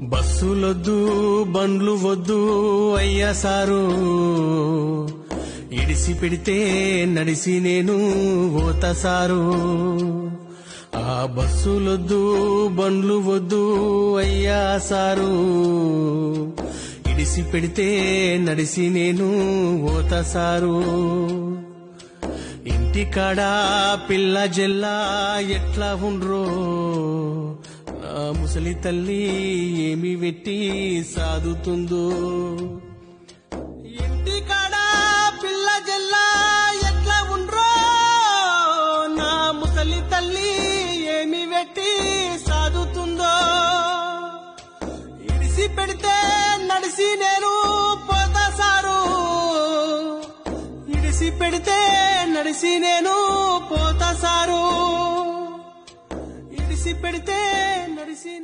బస్సులొద్దు బండ్లు వద్దు అయ్యా సారు ఇడిసి పెడితే నడిసి నేను ఓత సారు ఆ బస్సులొద్దు బండ్లు వద్దు అయ్యా సారు ఇడిసి పెడితే నడిసి నేను ఓత సారు ఇంటికాడ పిల్ల జెల్లా ఎట్లా ఉండ్రో నా ముసలి తల్లి ఏమి వెట్టి సాదుతుందో ఇంటికాడ పిల్ల జెల్లా ఎట్లా ఉండ్రో నా ముసలి తల్లి ఏమి వెట్టి సాదుతుందో ఇడిసి పెడితే నడిసి నేను పోతా సారు ఇడిసి పెడితే నడిసి నేను పోతా సారు ఇడిసి పెడితే నడిసి